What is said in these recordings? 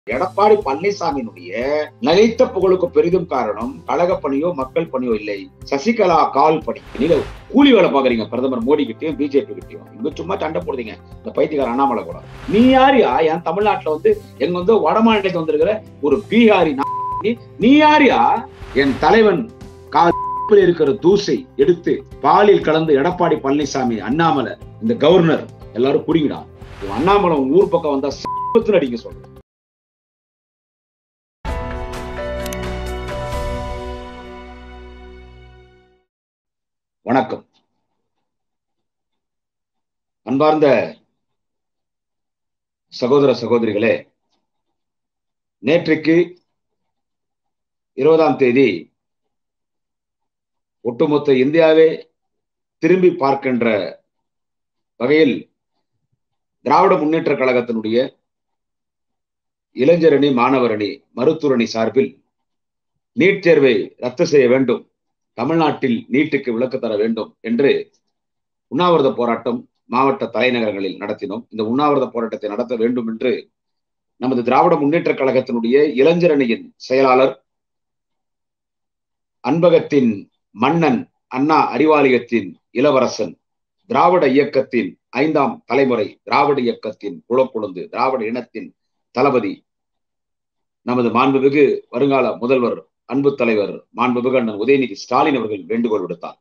எடப்பாடி பழனிசாமியினுடைய நிலைத்த புகழுக்கு பெரிதும் காரணம் கழக பணியோ மக்கள் பணியோ இல்லை சசிகலா கால் பணி நீங்க கூலி வேலை பாக்குறீங்க பிரதமர் மோடி கிட்டயும் பிஜேபி கிட்டயும் இங்க சும்மா சண்டை போடுறீங்க இந்த பைத்தியக்கார அண்ணாமலை கூட நீ யாரியா என் தமிழ்நாட்டுல வந்து எங்க வந்து வட மாநிலத்தில் வந்திருக்கிற ஒரு பீகாரி நா- நீ- நீ யாரியா என் தலைவன் கால் இருக்கிற தூசை எடுத்து பாலில் கலந்து எடப்பாடி பழனிசாமி அண்ணாமலை இந்த கவர்னர் எல்லாரும் குடிங்கடா இவன் அண்ணாமலை உன் ஊர் பக்கம் வந்தா சிப்பத்துல அடிக்க சொல்றேன் வணக்கம் அன்பார்ந்த சகோதர சகோதரிகளே நேற்றைக்கு இருபதாம் தேதி ஒட்டுமொத்த இந்தியாவே திரும்பி பார்க்கின்ற வகையில் திராவிட முன்னேற்ற கழகத்தினுடைய இளைஞரணி மாணவரணி மருத்துவரணி சார்பில் நீட் தேர்வை ரத்து செய்ய வேண்டும் தமிழ்நாட்டில் நீட்டுக்கு விலக்கு தர வேண்டும் என்று உண்ணாவிரத போராட்டம் மாவட்ட தலைநகரங்களில் நடத்தினோம் இந்த உண்ணாவிரத போராட்டத்தை நடத்த வேண்டும் என்று நமது திராவிட முன்னேற்ற கழகத்தினுடைய இளைஞரணியின் செயலாளர் அன்பகத்தின் மன்னன் அண்ணா அறிவாலயத்தின் இளவரசன் திராவிட இயக்கத்தின் ஐந்தாம் தலைமுறை திராவிட இயக்கத்தின் குளக்குழுந்து திராவிட இனத்தின் தளபதி நமது மாண்புமிகு வருங்கால முதல்வர் அன்பு தலைவர் மாண்புமிகு அண்ணன் உதயநிதி ஸ்டாலின் அவர்கள் வேண்டுகோள் விடுத்தார்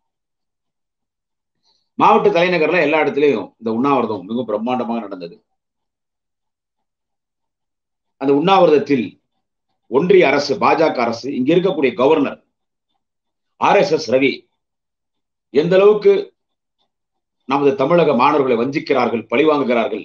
மாவட்ட தலைநகர்ல எல்லா இடத்துலயும் இந்த உண்ணாவிரதம் மிகவும் பிரம்மாண்டமாக நடந்தது அந்த உண்ணாவிரதத்தில் ஒன்றிய அரசு பாஜக அரசு இங்க இருக்கக்கூடிய governor R S S Ravi எந்த அளவுக்கு நமது தமிழக மாணவர்களை வஞ்சிக்கிறார்கள் பழிவாங்குகிறார்கள்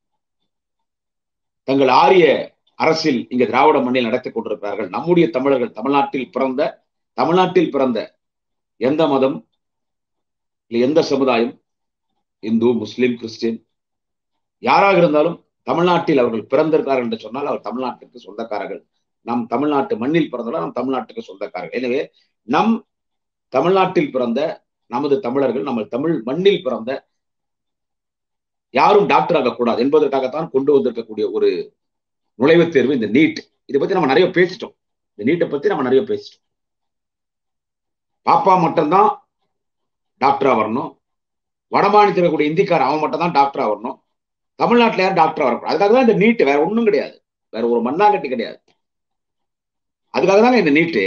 தங்கள் ஆரிய அரசில் இங்க திராவிட மண்ணில் நடத்தி கொண்டிருக்கிறார்கள் நம்முடைய தமிழர்கள் தமிழ்நாட்டில் பிறந்த தமிழ்நாட்டில் பிறந்த எந்த மதம் இல்லை எந்த சமுதாயம் இந்து முஸ்லிம் கிறிஸ்டின் யாராக இருந்தாலும் தமிழ்நாட்டில் அவர்கள் பிறந்திருக்கிறார்கள் என்று சொன்னால் அவர் தமிழ்நாட்டுக்கு சொந்தக்காரர்கள் நம் தமிழ்நாட்டு மண்ணில் பிறந்தவர்கள் நம் தமிழ்நாட்டுக்கு சொந்தக்காரர்கள் எனவே நம் தமிழ்நாட்டில் பிறந்த நமது தமிழர்கள் நம்ம தமிழ் மண்ணில் பிறந்த யாரும் டாக்டர் ஆகக்கூடாது என்பதற்காகத்தான் கொண்டு வந்திருக்கக்கூடிய ஒரு நுழைவுத் தேர்வு இந்த நீட் இதை பத்தி நம்ம நிறைய பேசிட்டோம் இந்த நீட்டை பத்தி நம்ம நிறைய பேசிட்டோம் பாப்பா மட்டும்தான் டாக்டரா வரணும் வடமாநிலத்தில் இருக்கக்கூடிய இந்திக்கார அவன் மட்டும் தான் டாக்டரா வரணும் தமிழ்நாட்டில யாரும் டாக்டரா வரக்கூடாது அதுக்காக தான் இந்த நீட் வேற ஒண்ணும் கிடையாது வேற ஒரு மண்ணாங்கட்டி கிடையாது அதுக்காக தாங்க இந்த நீட்டு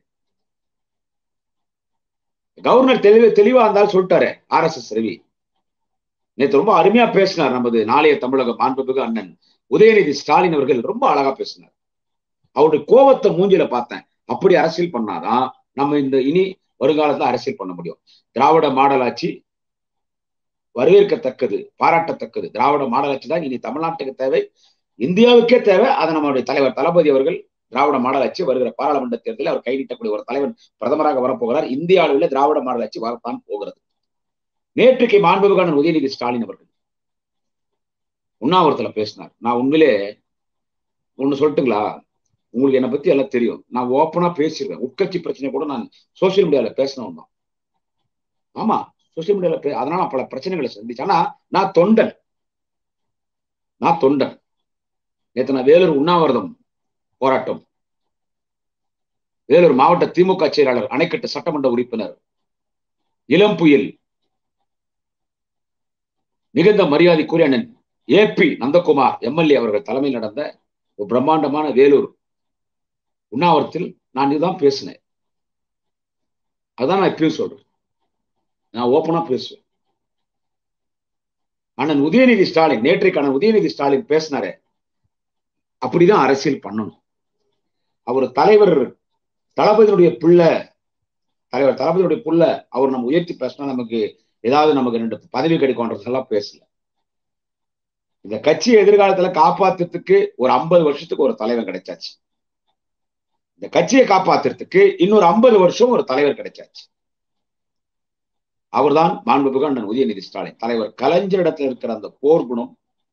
கவர்னர் தெளிவு தெளிவா இருந்தாலும் சொல்லிட்டாரு ஆர் எஸ் எஸ் ரவி நேற்று ரொம்ப அருமையா பேசினார் நமது நாளைய தமிழக மாண்புமிகு அண்ணன் உதயநிதி ஸ்டாலின் அவர்கள் ரொம்ப அழகா பேசினார் அவருடைய கோபத்தை மூஞ்சில பார்த்தேன் அப்படி அரசியல் பண்ணாதான் நம்ம இந்த இனி வருங்காலத்துல அரசியல் பண்ண முடியும் திராவிட மாடல் ஆட்சி வரவேற்கத்தக்கது பாராட்டத்தக்கது திராவிட மாடல் ஆட்சி தான் இனி தமிழ்நாட்டுக்கு தேவை இந்தியாவுக்கே தேவை அதை நம்மளுடைய தலைவர் தளபதி அவர்கள் திராவிட மாடல் ஆட்சி வருகிற பாராளுமன்ற தேர்தலில் அவர் கைவிட்டக்கூடிய ஒரு தலைவர் பிரதமராக வரப்போகிறார் இந்திய அளவில் திராவிட மாடல் ஆட்சி வரத்தான் போகிறது நேற்றுக்கு மாண்புமிகான உதயநிதி ஸ்டாலின் அவர்கள் உண்ணாவிரத்துல பேசினார் நான் உண்மையிலே ஒண்ணு சொல்லட்டுங்களா உங்களுக்கு என்னை பத்தி எல்லாம் தெரியும் நான் ஓப்பனா பேசிடுவேன் உட்கட்சி பிரச்சனை கூட நான் சோசியல் மீடியால பேசினவன் தான் ஆமா சோசியல் மீடியால பே அதனால நான் பல பிரச்சனைகளை சந்திச்சேன் ஆனா நான் தொண்டன் நான் தொண்டன் நேற்று நான் வேலூர் உண்ணாவிரதம் போராட்டம் வேலூர் மாவட்ட திமுக செயலாளர் அணைக்கட்டு சட்டமன்ற உறுப்பினர் இளம் புயல் மிகுந்த மரியாதைக்குரிய அண்ணன் ஏபி நந்தகுமார் எம்எல்ஏ அவர்கள் தலைமையில் நடந்த ஒரு பிரம்மாண்டமான வேலூர் உண்ணாவிரத்தில் நான் இதுதான் பேசினேன் அதான் நான் இப்பயும் சொல்றேன் நான் ஓப்பனா பேசுவேன் அண்ணன் உதயநிதி ஸ்டாலின் நேற்றைக்கு அண்ணன் உதயநிதி ஸ்டாலின் பேசினாரே அப்படிதான் அரசியல் பண்ணணும் அவர் தலைவர் தளபதியினுடைய பிள்ளை தலைவர் தளபதியுடைய புள்ள அவர் நம்ம உயர்த்தி பேசினா நமக்கு ஏதாவது நமக்கு ரெண்டு பதவி கிடைக்கும்ன்றதெல்லாம் பேசல இந்த கட்சியை எதிர்காலத்துல காப்பாத்துறதுக்கு ஒரு ஐம்பது வருஷத்துக்கு ஒரு தலைவர் கிடைச்சாச்சு இந்த கட்சியை காப்பாத்துறதுக்கு இன்னொரு ஐம்பது வருஷம் ஒரு தலைவர் கிடைச்சாச்சு அவர்தான் மாண்புமிகு அண்ணன் உதயநிதி ஸ்டாலின் தலைவர் கலைஞரிடத்தில் இருக்கிற அந்த போர் குணம்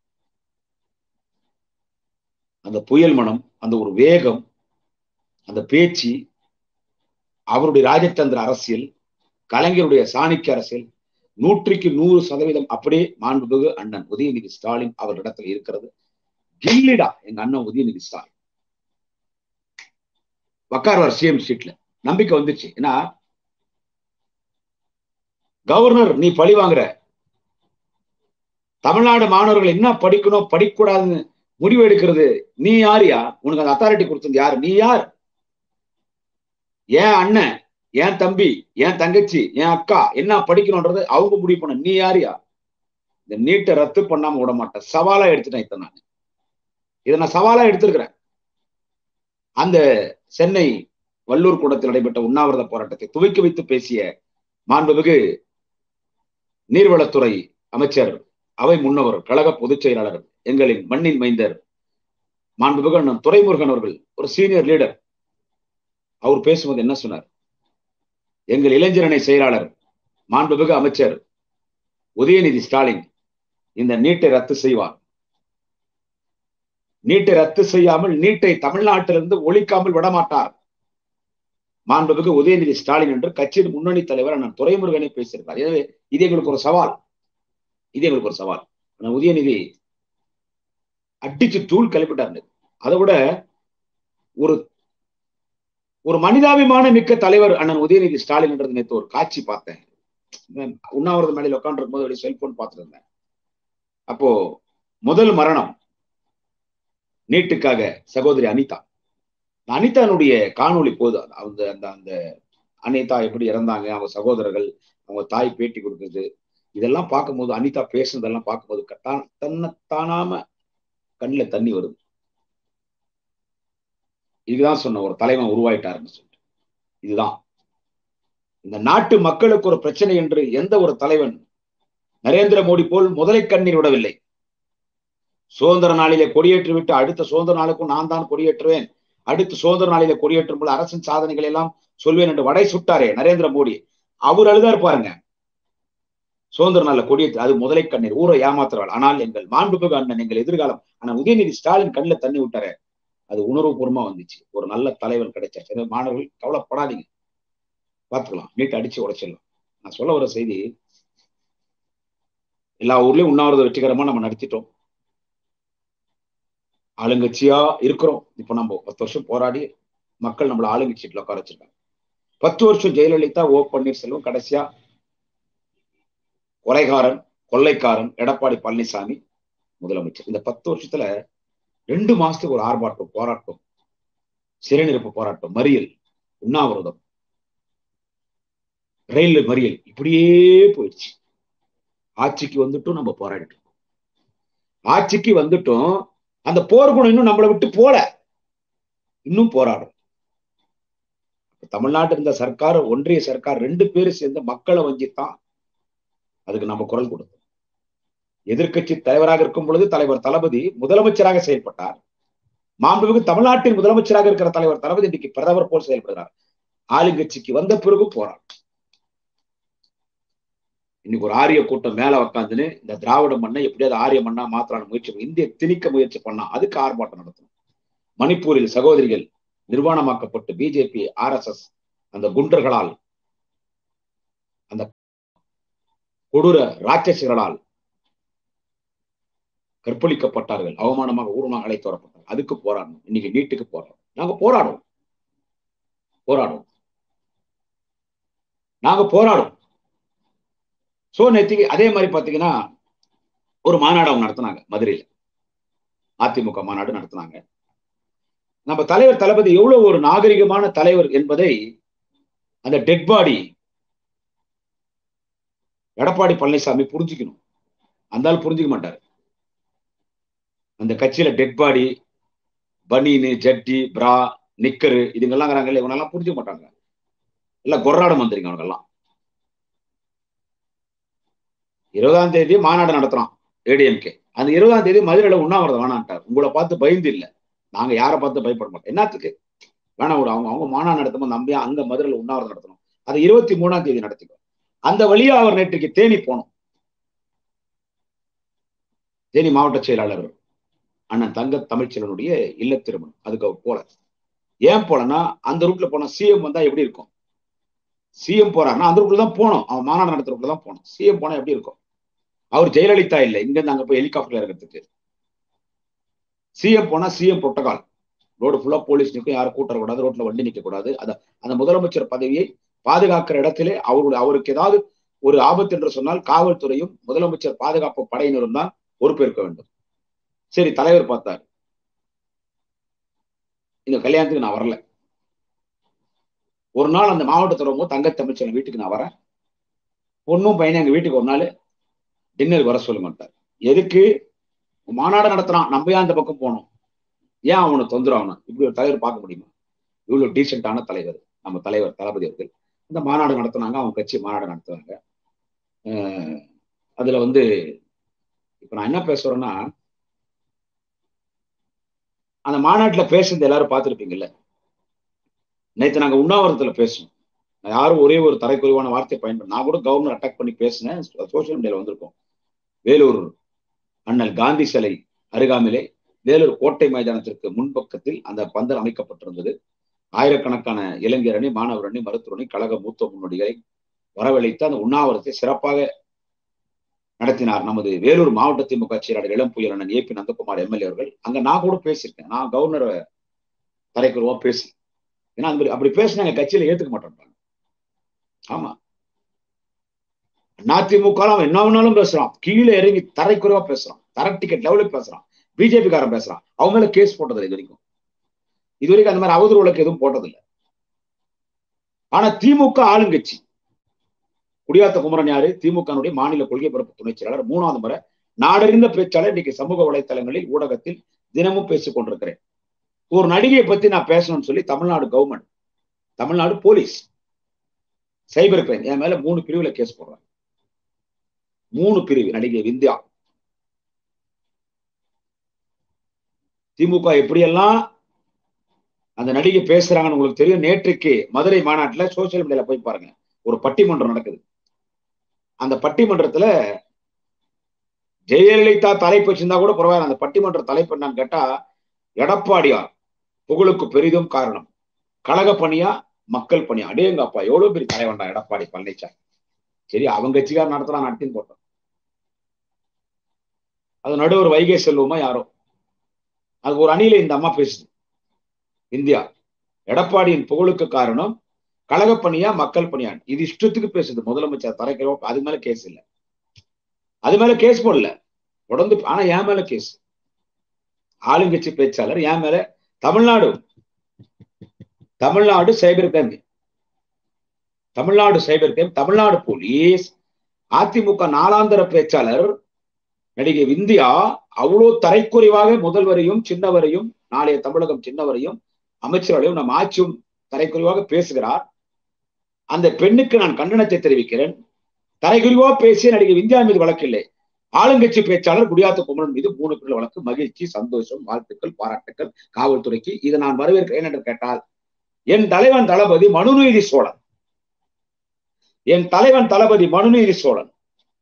அந்த புயல் மனம் அந்த ஒரு வேகம் அந்த பேச்சு அவருடைய ராஜதந்திர அரசியல் கலைஞருடைய சாணிக்க அரசியல் நூற்றுக்கு நூறு சதவீதம் அப்படியே மாண்புமிகு அண்ணன் உதயநிதி ஸ்டாலின் அவரிடத்தில் இருக்கிறது கில்லிடா எங்க அண்ணன் உதயநிதி ஸ்டாலின் உக்காருவார் சிஎம் சீட்ல நம்பிக்கை வந்துச்சு ஏன்னா கவர்னர் நீ பழி வாங்குற தமிழ்நாடு மாணவர்கள் என்ன படிக்கணும் படிக்கக்கூடாதுன்னு முடிவு எடுக்கிறது நீ யாரியா உனக்கு அந்த அத்தாரிட்டி கொடுத்தது யாரு நீ யார் ஏன் அண்ணன் என் தம்பி என் தங்கச்சி என் அக்கா என்ன படிக்கணும்ன்றது அவங்க முடிவு பண்ண நீ யாரியா இந்த நீட்டை ரத்து பண்ணாம விட மாட்டேன் சவாலா எடுத்துட்டேன் இத்தனை நான் இதை நான் சவாலா எடுத்திருக்கிறேன் அந்த சென்னை வள்ளூர் கூடத்தில் நடைபெற்ற உண்ணாவிரத போராட்டத்தை துவக்கி வைத்து பேசிய மாண்புமிகு நீர்வளத்துறை அமைச்சர் அவை முன்னவர் கழக பொதுச் செயலாளர் எங்களின் மண்ணின் மைந்தர் மாண்புமிகு அண்ணன் துரைமுருகன் அவர்கள் ஒரு சீனியர் லீடர் அவர் பேசும்போது என்ன சொன்னார் எங்கள் இளைஞரணை செயலாளர் மாண்புமிகு அமைச்சர் உதயநிதி ஸ்டாலின் இந்த நீட்டை ரத்து செய்வார் நீட்டை ரத்து செய்யாமல் நீட்டை தமிழ்நாட்டிலிருந்து ஒழிக்காமல் விடமாட்டார் மாண்புமிகு உதயநிதி ஸ்டாலின் என்று கட்சியின் முன்னணி தலைவர் அண்ணன் துரைமுருகனை பேசியிருக்கார் எனவே இது எங்களுக்கு ஒரு சவால் இது எங்களுக்கு ஒரு சவால் ஆனா உதயநிதி அடிச்சு தூள் கிளப்பிட்டாரு அதை விட ஒரு ஒரு மனிதாபிமான மிக்க தலைவர் அண்ணன் உதயநிதி ஸ்டாலின் என்றது நேற்று ஒரு காட்சி பார்த்தேன் உண்ணாவிரத மேடையில் உட்காந்துருக்கும் போது அப்படியே செல்போன் பார்த்துட்டு இருந்தேன் அப்போ முதல் மரணம் நீட்டுக்காக சகோதரி அனிதா அனிதானுடைய காணொளி போது அந்த அந்த அந்த அனிதா எப்படி இறந்தாங்க அவங்க சகோதரர்கள் அவங்க தாய் பேட்டி கொடுக்குறது இதெல்லாம் பார்க்கும்போது அனிதா பேசுனதெல்லாம் பார்க்கும்போது தன்னை தானாம கண்ணில் தண்ணி வருது இதுதான் சொன்ன ஒரு தலைவன் உருவாயிட்டாருன்னு சொல்லிட்டு இதுதான் இந்த நாட்டு மக்களுக்கு ஒரு பிரச்சனை என்று எந்த ஒரு தலைவன் நரேந்திர மோடி போல் முதலை கண்ணீர் விடவில்லை சுதந்திர நாளிலே கொடியேற்றி விட்டு அடுத்த சுதந்திர நாளுக்கும் நான் தான் கொடியேற்றுவேன் அடுத்த சுதந்திர நாளிலே கொடியேற்றும் போது அரசின் சாதனைகள் எல்லாம் சொல்வேன் என்று வடை சுட்டாரே நரேந்திர மோடி அவர் அழுதா இருப்பாருங்க சுதந்திர நாள்ல கொடியேற்று அது முதலை கண்ணீர் ஊரை ஏமாத்துறாள் ஆனால் எங்கள் மாண்புமிகு அண்ணன் எங்கள் எதிர்காலம் ஆனா உதயநிதி ஸ்டாலின் கண்ணில் தண்ணி விட்டாரு அது உணர்வுபூர்வமா வந்துச்சு ஒரு நல்ல தலைவர் கிடைச்சாச்சு மாணவர்கள் கவலைப்படாதீங்க பார்த்துக்கலாம் நீட்டு அடிச்சு உடைச்சிடலாம் நான் சொல்ல வர செய்தி எல்லா ஊர்லயும் உண்ணாவிரத வெற்றிகரமா நம்ம நடத்திட்டோம் ஆளுங்கட்சியா இருக்கிறோம் இப்ப நம்ம பத்து வருஷம் போராடி மக்கள் நம்மள ஆளுங்கட்சியில உட்கார வச்சிருக்காங்க பத்து வருஷம் ஜெயலலிதா ஓ பன்னீர்செல்வம் கடைசியா கொலைகாரன் கொள்ளைக்காரன் எடப்பாடி பழனிசாமி முதலமைச்சர் இந்த பத்து வருஷத்துல ரெண்டு மாசத்துக்கு ஒரு ஆர்ப்பாட்டம் போராட்டம் சிறைநிரப்பு போராட்டம் மறியல் உண்ணாவிரதம் ரயில் மறியல் இப்படியே போயிடுச்சு ஆட்சிக்கு வந்துட்டும் நம்ம போராடிட்டோம் ஆட்சிக்கு வந்துட்டோம் அந்த போர்க்குணம் இன்னும் நம்மளை விட்டு போல இன்னும் போராடும் தமிழ்நாட்டு இருந்த சர்க்கார் ஒன்றிய சர்க்கார் ரெண்டு பேரும் சேர்ந்து மக்களை வஞ்சித்தான் அதுக்கு நம்ம குரல் கொடுத்தோம் எதிர்கட்சி தலைவராக இருக்கும் பொழுது தலைவர் தளபதி முதலமைச்சராக செயல்பட்டார் மாண்புமிகு தமிழ்நாட்டின் முதலமைச்சராக இருக்கிற தலைவர் தளபதி இன்னைக்கு பிரதமர் போல் செயல்படுகிறார் ஆளுங்கட்சிக்கு வந்த பிறகு போறார் இன்னைக்கு ஒரு ஆரிய கூட்டம் மேல உட்காந்துன்னு இந்த திராவிட மண்ணை எப்படியாவது ஆரிய மண்ணா மாத்திரான முயற்சி இந்திய திணிக்க முயற்சி பண்ணா அதுக்கு ஆர்ப்பாட்டம் நடத்தணும் மணிப்பூரில் சகோதரிகள் நிர்வாணமாக்கப்பட்டு பிஜேபி ஆர் எஸ் எஸ் அந்த குண்டர்களால் அந்த கொடூர ராட்சசிகளால் கற்பழிக்கப்பட்டார்கள் அவமானமாக ஊர்வமாக அழைத்து வரப்பட்டார்கள் அதுக்கு போராடணும் இன்னைக்கு நீட்டுக்கு போராடும் நாங்க போராடுவோம் போராடுவோம் நாங்க போராடுவோம் சோ நேத்திக்கு அதே மாதிரி பாத்தீங்கன்னா ஒரு மாநாடு அவங்க நடத்தினாங்க மதுரையில அதிமுக மாநாடு நடத்தினாங்க நம்ம தலைவர் தளபதி எவ்வளவு ஒரு நாகரிகமான தலைவர் என்பதை அந்த டெட் பாடி எடப்பாடி பழனிசாமி புரிஞ்சுக்கணும் அந்த ஆள் புரிஞ்சுக்க மாட்டாரு அந்த கட்சியில டெட் பாடி பனீனு ஜட்டி பிரா நிக்கரு இதுங்கெல்லாம் இருக்கிறாங்கல்ல இவனெல்லாம் புரிஞ்சுக்க மாட்டாங்க எல்லாம் கொர்ராடம் வந்துருங்க அவனுங்கெல்லாம் இருபதாம் தேதி மாநாடு நடத்துறான் ஏடிஎம்கே அந்த இருபதாம் தேதி மதுரையில உண்ணாவிரதம் வேணான்ட்டார் உங்களை பார்த்து பயந்து இல்லை நாங்க யாரை பார்த்து பயப்பட மாட்டோம் என்னத்துக்கு வேணாம் விட அவங்க அவங்க மாநாடு நடத்தும் நம்பியா அங்க மதுரையில உண்ணாவிரதம் நடத்தணும் அதை இருபத்தி மூணாம் தேதி நடத்திக்கோ அந்த வழியா அவர் நேற்றுக்கு தேனி போனோம் தேனி மாவட்ட செயலாளர் அண்ணன் தங்க தமிழ்ச்செல்வனுடைய இல்ல திருமணம் அதுக்கு அவர் போல ஏன் போலன்னா அந்த ரூட்ல போனா சிஎம் வந்தா எப்படி இருக்கும் சிஎம் போறாருன்னா அந்த ரூட்ல தான் போனோம் அவன் மாநாடு நடத்துற ரூட்ல தான் போனோம் சிஎம் போனா எப்படி இருக்கும் அவர் ஜெயலலிதா இல்லை இங்க இருந்து அங்க போய் ஹெலிகாப்டர்ல இருக்கிறதுக்கு சிஎம் போனா சிஎம் புரோட்டோகால் ரோடு ஃபுல்லா போலீஸ் நிற்கும் யாரும் கூட்டக்கூடாது ரோட்ல வண்டி நிற்க கூடாது அந்த அந்த முதலமைச்சர் பதவியை பாதுகாக்கிற இடத்திலே அவருடைய அவருக்கு ஏதாவது ஒரு ஆபத்து என்று சொன்னால் காவல்துறையும் முதலமைச்சர் பாதுகாப்பு படையினரும் தான் பொறுப்பேற்க வேண்டும் சரி தலைவர் பார்த்தார் இந்த கல்யாணத்துக்கு நான் வரல ஒரு நாள் அந்த மாவட்டத்தில் ரொம்ப தங்க தமிழ்ச்சல் வீட்டுக்கு நான் வரேன் பொண்ணும் பையனும் எங்க வீட்டுக்கு ஒரு நாள் டின்னருக்கு வர சொல்லுங்கட்டார் எதுக்கு மாநாடு நடத்துறான் நம்ம ஏன் அந்த பக்கம் போனோம் ஏன் அவனை தொந்தரவு இப்படி ஒரு தலைவர் பார்க்க முடியுமா இவ்வளவு டீசென்டான தலைவர் நம்ம தலைவர் தளபதி அவர்கள் இந்த மாநாடு நடத்துனாங்க அவங்க கட்சி மாநாடு நடத்துவாங்க அதுல வந்து இப்ப நான் என்ன பேசுறேன்னா அந்த மாநாட்டுல பேசுறது எல்லாரும் பார்த்துருப்பீங்கல்ல நேற்று நாங்க உண்ணாவிரத்துல பேசணும் யாரும் ஒரே ஒரு தரைக்குறைவான வார்த்தையை பயன்படுத்த நான் கூட கவர்னர் அட்டாக் பண்ணி பேசினேன் சோசியல் மீடியால வந்திருக்கோம் வேலூர் அண்ணல் காந்தி சிலை அருகாமையிலே வேலூர் கோட்டை மைதானத்திற்கு முன்பக்கத்தில் அந்த பந்தல் அமைக்கப்பட்டிருந்தது ஆயிரக்கணக்கான இளைஞர் அணி மாணவர் அணி மருத்துவ அணி கழக மூத்த முன்னோடிகளை வரவழைத்து அந்த உண்ணாவிரத்தை சிறப்பாக நடத்தினார் நமது வேலூர் மாவட்ட திமுக செயலாளர் இளம் புயல் அண்ணன் ஏ பி நந்தகுமார் எம்எல்ஏ அவர்கள் அங்க நான் கூட பேசியிருக்கேன் நான் கவர்னர் தரைக்குறவா பேசி ஏன்னா அந்த அப்படி பேசினா எங்க கட்சியில ஏத்துக்க மாட்டேன்றாங்க ஆமா அதிமுக அவன் என்ன வேணாலும் பேசுறான் கீழே இறங்கி தரைக்குறைவா பேசுறான் தர டிக்கெட் லெவலுக்கு பேசுறான் பிஜேபி காரன் பேசுறான் அவங்க மேல கேஸ் போட்டதில்லை இது வரைக்கும் இது வரைக்கும் அந்த மாதிரி அவதூறு வழக்கு எதுவும் போட்டதில்லை ஆனா திமுக ஆளுங்கட்சி குடியாத்த குமரன் யாரு திமுகனுடைய மாநில கொள்கை பரப்பு துணை செயலாளர் மூணாவது முறை நாடறிந்த பேச்சாளர் இன்னைக்கு சமூக வலைத்தளங்களில் ஊடகத்தில் தினமும் பேசிக் கொண்டிருக்கிறேன் ஒரு நடிகையை பத்தி நான் பேசணும்னு சொல்லி Tamil Nadu government Tamil Nadu police cyber crime என் மேல மூணு பிரிவுல கேஸ் போடுறாங்க மூணு பிரிவு நடிகை விந்தியா திமுக எப்படியெல்லாம் அந்த நடிகை பேசுறாங்கன்னு உங்களுக்கு தெரியும் நேற்றுக்கு மதுரை மாநாட்டுல சோசியல் மீடியால போய் பாருங்க ஒரு பட்டிமன்றம் நடக்குது அந்த பட்டிமன்றத்துல ஜெயலலிதா தலைப்பு வச்சிருந்தா கூட பரவாயில்ல அந்த பட்டிமன்ற தலைப்பு என்னன்னு கேட்டா எடப்பாடியார் புகழுக்கு பெரிதும் காரணம் கழக பணியா மக்கள் பணியா அடேங்கப்பா எவ்வளவு பெரிய தலைவன்டா எடப்பாடி பழனிசாமி சரி அவங்க கட்சிக்கார நடத்தலாம் நடத்தின்னு போட்டோம் அது நடுவர் வைகை செல்வமா யாரோ அது ஒரு அணியில இந்த அம்மா பேசுது இந்தியா எடப்பாடியின் புகழுக்கு காரணம் கழக பணியா மக்கள் பணியா இது இஷ்டத்துக்கு பேசுது முதலமைச்சர் தரைக்கிறோ அது மேல கேஸ் இல்ல அது மேல கேஸ் போடல தொடர்ந்து ஆனா என் மேல கேஸ் ஆளுங்கட்சி பேச்சாளர் என் மேல Tamil Nadu Tamil Nadu cyber crime Tamil Nadu cyber crime Tamil Nadu police அதிமுக நாளாந்தர பேச்சாளர் நடிகை விந்தியா அவ்வளோ தரைக்குறைவாக முதல்வரையும் சின்னவரையும் நாளைய தமிழகம் சின்னவரையும் அமைச்சர்களையும் நம் ஆட்சியும் தரைக்குறைவாக பேசுகிறார் அந்த பெண்ணுக்கு நான் கண்டனத்தை தெரிவிக்கிறேன் தரைக்குறைவா பேசிய நடிகை விந்தியா மீது வழக்கில்லை ஆளுங்கட்சி பேச்சாளர் குடியாத்த குமரன் மீது மூணு பேர் வழக்கு மகிழ்ச்சி சந்தோஷம் வாழ்த்துக்கள் பாராட்டுக்கள் காவல்துறைக்கு இதை நான் வரவேற்கிறேன் என்று கேட்டால் என் தலைவன் தளபதி மனுநீதி சோழன் என் தலைவன் தளபதி மனுநீதி சோழன்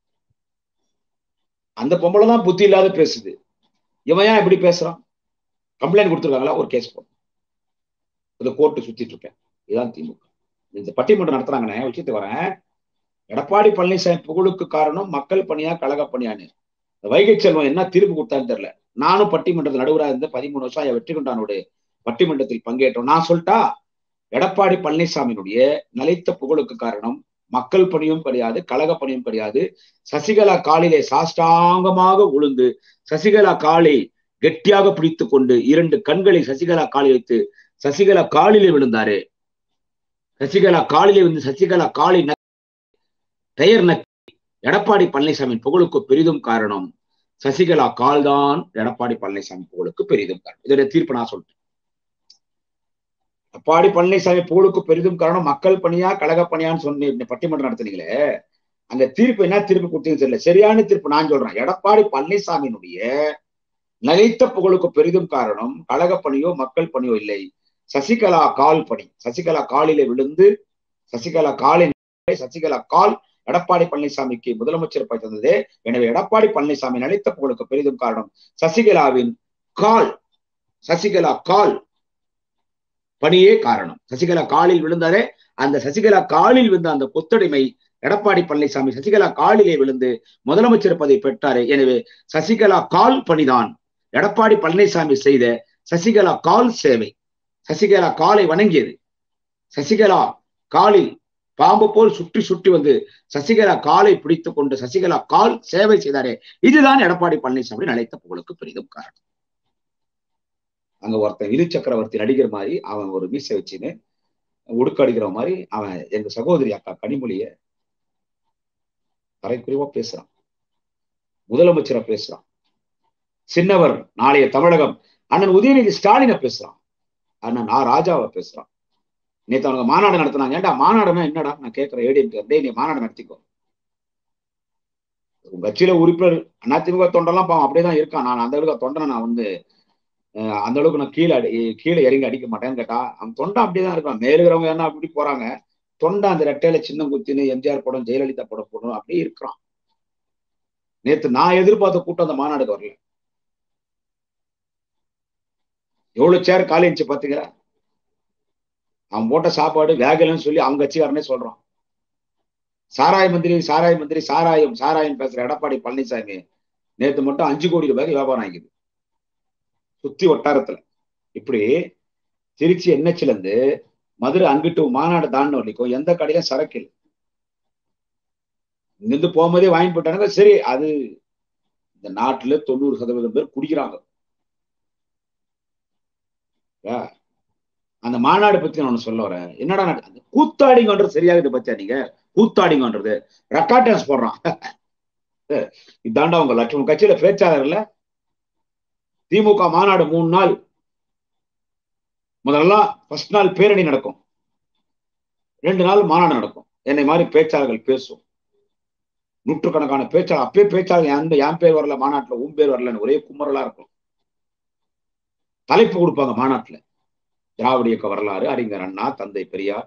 அந்த பொம்பளை தான் புத்தி இல்லாத பேசுது இவன் ஏன் இப்படி பேசுறான் கம்ப்ளைண்ட் கொடுத்துருக்காங்களா ஒரு கேஸ் போடும் இந்த கோர்ட்டு சுத்திட்டு இருக்கேன் இதுதான் திமுக இந்த பட்டிமன்றம் நடத்துறாங்கண்ணே விஷயத்து வரேன் எடப்பாடி பழனிசாமி புகழுக்கு காரணம் மக்கள் பணியா கழக பணியான்னு வைகை செல்வம் என்ன தீர்ப்பு கொடுத்தான்னு தெரியல நானும் பட்டிமன்றத்தில் நடுவராக இருந்த பதிமூணு வருஷம் வெற்றி கொண்டானுடைய பட்டிமன்றத்தில் பங்கேற்றோம் நான் சொல்லிட்டா எடப்பாடி பழனிசாமியினுடைய நிலைத்த புகழுக்கு காரணம் மக்கள் பணியும் கிடையாது கழக பணியும் கிடையாது சசிகலா காலிலே சாஷ்டாங்கமாக உளுந்து சசிகலா காலை கெட்டியாக பிடித்து கொண்டு இரண்டு கண்களை சசிகலா காலி வைத்து சசிகலா காலிலே விழுந்தாரு சசிகலா காலிலே வந்து சசிகலா காலை பெயர் நக்கி எடப்பாடி பழனிசாமி புகழுக்கு பெரிதும் காரணம் சசிகலா கால் தான் எடப்பாடி பழனிசாமி புகழுக்கு பெரிதும் காரணம் இதோட தீர்ப்பு நான் சொல்றேன் எடப்பாடி பழனிசாமி புகழுக்கு பெரிதும் காரணம் மக்கள் பணியா கழக பணியான்னு சொன்ன பட்டிமன்றம் நடத்துனீங்களே அந்த தீர்ப்பு என்ன தீர்ப்பு கொடுத்தீங்கன்னு தெரியல சரியான தீர்ப்பு நான் சொல்றேன் எடப்பாடி பழனிசாமியினுடைய நிலைத்த புகழுக்கு பெரிதும் காரணம் கழக பணியோ மக்கள் பணியோ இல்லை சசிகலா கால் பணி சசிகலா காலிலே விழுந்து சசிகலா காலின் சசிகலா கால் எடப்பாடி பழனிசாமிக்கு முதலமைச்சர் தந்தது எனவே எடப்பாடி பழனிசாமி நிலைத்த புகழுக்கு பெரிதும் காரணம் சசிகலாவின் கால் சசிகலா கால் பணியே காரணம் சசிகலா காலில் விழுந்தாரே அந்த சசிகலா காலில் விழுந்த அந்த கொத்தடிமை எடப்பாடி பழனிசாமி சசிகலா காலிலே விழுந்து முதலமைச்சர் பதவி பெற்றாரே எனவே சசிகலா கால் பணிதான் எடப்பாடி பழனிசாமி செய்த சசிகலா கால் சேவை சசிகலா காலை வணங்கியது சசிகலா காலில் பாம்பு போல் சுற்றி சுற்றி வந்து சசிகலா காலை பிடித்துக் கொண்டு சசிகலா கால் சேவை செய்தாரே இதுதான் எடப்பாடி பழனிசாமி அழைத்த புகழுக்கு பெரிதும் காரணம் அங்க ஒருத்தன் இரு சக்கரவர்த்தி நடிகர் மாதிரி அவன் ஒரு மீசை வச்சுன்னு உடுக்க அடிக்கிற மாதிரி அவன் எங்க சகோதரி அக்கா கனிமொழிய தரைக்குறைவா பேசுறான் முதலமைச்சரை பேசுறான் சின்னவர் நாளைய தமிழகம் அண்ணன் உதயநிதி ஸ்டாலினை பேசுறான் அண்ணன் ஆ ராஜாவை பேசுறான் நேற்று அவங்க மாநாடு நடத்தினாங்க ஏன்டா மாநாடுனா என்னடா நான் கேட்கிறேன் ஏடிஎம்கே டேய் நீ மாநாடு நடத்திக்கோ உங்க கட்சியில உறுப்பினர் அதிமுக தொண்டெல்லாம் பாவம் அப்படியேதான் இருக்கான் நான் அந்த அளவுக்கு தொண்டனை நான் வந்து அந்த அளவுக்கு நான் கீழே அடி கீழே இறங்கி அடிக்க மாட்டேன்னு கேட்டா அவன் தொண்டை அப்படியேதான் இருக்கான் மேலுகிறவங்க என்ன அப்படி போறாங்க தொண்டை அந்த ரெட்டையில சின்ன குத்தின்னு எம்ஜிஆர் படம் ஜெயலலிதா படம் போடணும் அப்படியே இருக்கிறான் நேத்து நான் எதிர்பார்த்த கூட்டம் அந்த மாநாடுக்கு வரல எவ்வளவு சேர் காலி இருந்துச்சு பாத்தீங்களா அவன் போட்ட சாப்பாடு வேகலன்னு சொல்லி அவங்க கட்சிக்காரனே சொல்றான் சாராய மந்திரி சாராய மந்திரி சாராயம் சாராயம் பேசுற எடப்பாடி பழனிசாமி நேத்து மட்டும் அஞ்சு கோடி ரூபாய்க்கு வியாபாரம் ஆகிக்குது சுத்தி வட்டாரத்துல இப்படி திருச்சி என்ஹெச்ல இருந்து மதுரை அங்கிட்டு மாநாடு தாண்டின வரைக்கும் எந்த கடையிலும் சரக்கு இல்லை இங்கிருந்து போகும்போதே வாங்கி போட்டாங்க சரி அது இந்த நாட்டுல தொண்ணூறு சதவீதம் பேர் குடிக்கிறாங்க அந்த மாநாடு பத்தி நான் சொல்ல வரேன் என்னடா கூத்தாடிங்கன்றது சரியாகுது பத்தியா நீங்க கூத்தாடிங்கன்றது ரெக்கார்ட் டான்ஸ் போடுறான் இதாண்டா உங்க லட்சம் கட்சியில பேச்சாளர் இல்ல திமுக மாநாடு மூணு நாள் முதல்லாம் ஃபர்ஸ்ட் நாள் பேரணி நடக்கும் ரெண்டு நாள் மாநாடு நடக்கும் என்னை மாதிரி பேச்சாளர்கள் பேசும் நூற்றுக்கணக்கான பேச்சாளர் அப்பயே பேச்சாளர் எந்த என் பேர் வரல மாநாட்டுல உன் பேர் வரலன்னு ஒரே குமரலா இருக்கும் தலைப்பு கொடுப்பாங்க மாநாட்டுல திராவிட இயக்க வரலாறு அறிஞர் அண்ணா தந்தை பெரியார்